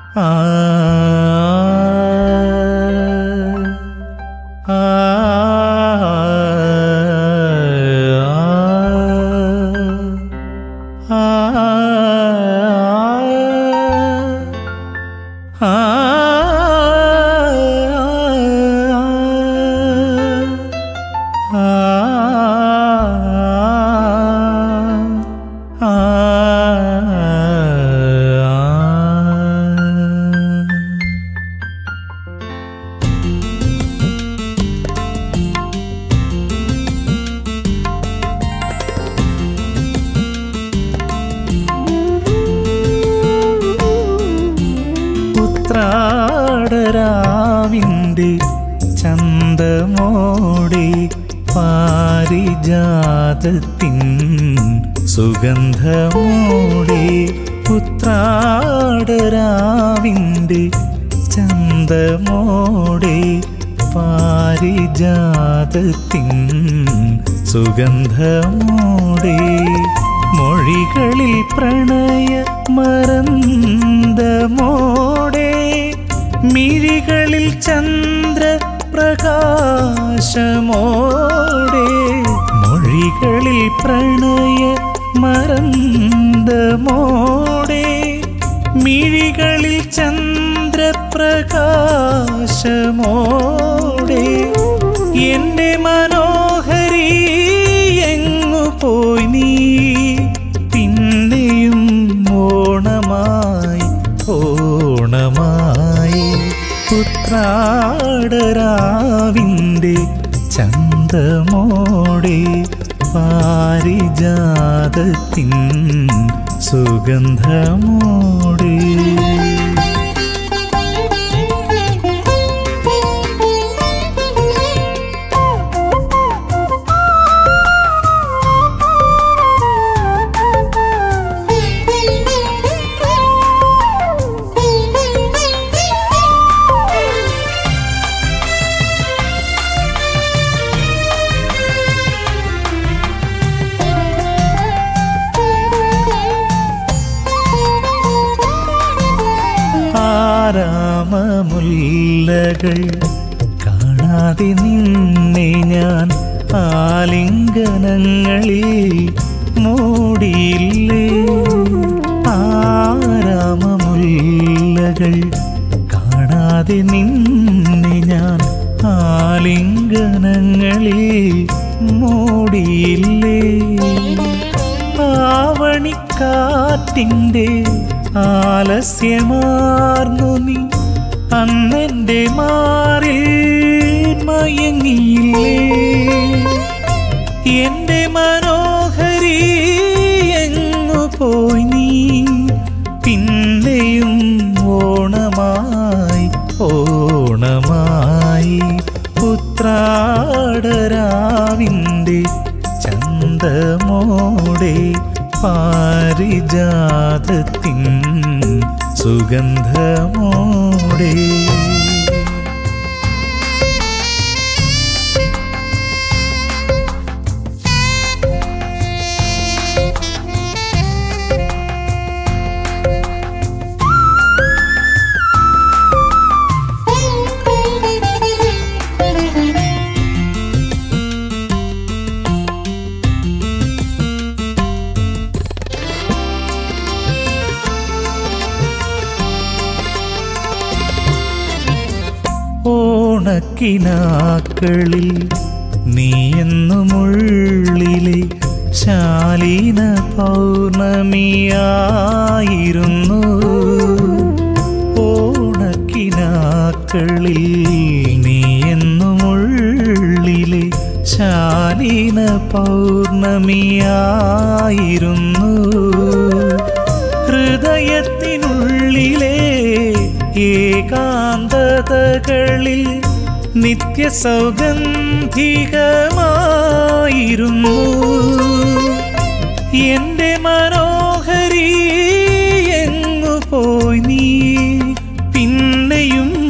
ആ ആ ആ ആ ഉത്രാടരാവിൻ്റെ ചന്തമോടെ പാരിജാതത്തിൻ സുഗന്ധമോടെ ഉത്രാടരാവിൻ്റെ ചന്തമോടെ പാരിജാതത്തിൻ സുഗന്ധമോടെ മൊഴികളിൽ പ്രണയ മറന്തമോടെ മിഴികളിൽ ചന്ദ്രപ്രകാശമോടെ മൊഴികളിൽ പ്രണയ മറന്തമോടെ മിഴികളിൽ ചന്ദ്രപ്രകാശമോടെ എന്റെ മനോഹരി എങ്ങു പോയി നീ പിന്നെയും ഓണമായി ഓണമായി പുത്രാടരാവിൻ്റെ ചന്തമോടെ പാരിജാതത്തിൻ സുഗന്ധമോടെ ആരാമമുല്ലകൾ കാണാതെ നിന്നെ ഞാൻ ആലിംഗനങ്ങളിൽ മൂടിയില്ലേ ആരാമമുല്ലകൾ കാണാതെ നിന്നെ ഞാൻ ആലിംഗനങ്ങളിൽ മൂടിയില്ലേ ആവണിക്കാറ്റിൻ്റെ ആലസ്യമാർന്നു നീ അന്നെൻ്റെ മാറിൽ മയങ്ങിയില്ലേ എന്റെ മനോഹരി എങ്ങു പോയി നീ പിന്നെയും ഓണമായി ഓണമായി പുത്രാടരാവിൻ്റെ ചന്തമോടെ പാരിജാതത്തിൻ സുഗന്ധമോടെ ഓണക്കിനാക്കളിൽ നീ എന്നുമുള്ളിലെ ശാലീന പൗർണമിയായിരുന്നു ഓണക്കിനാക്കളിൽ നീ എന്നുമുള്ളിലെ ശാലീന പൗർണമിയായിരുന്നു ഹൃദയത്തിനുള്ളിലെ ഏകാന്തതകളിൽ നിത്യസൗഗന്ധികമായിരുന്നു എന്റെ മനോഹരി എങ്ങു പോയി നീ പിന്നെയും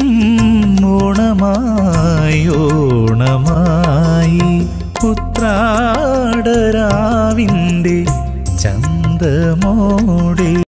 ഓണമായി ഓണമായി പുത്രാടരാവിൻ്റെ ചന്തമോടെ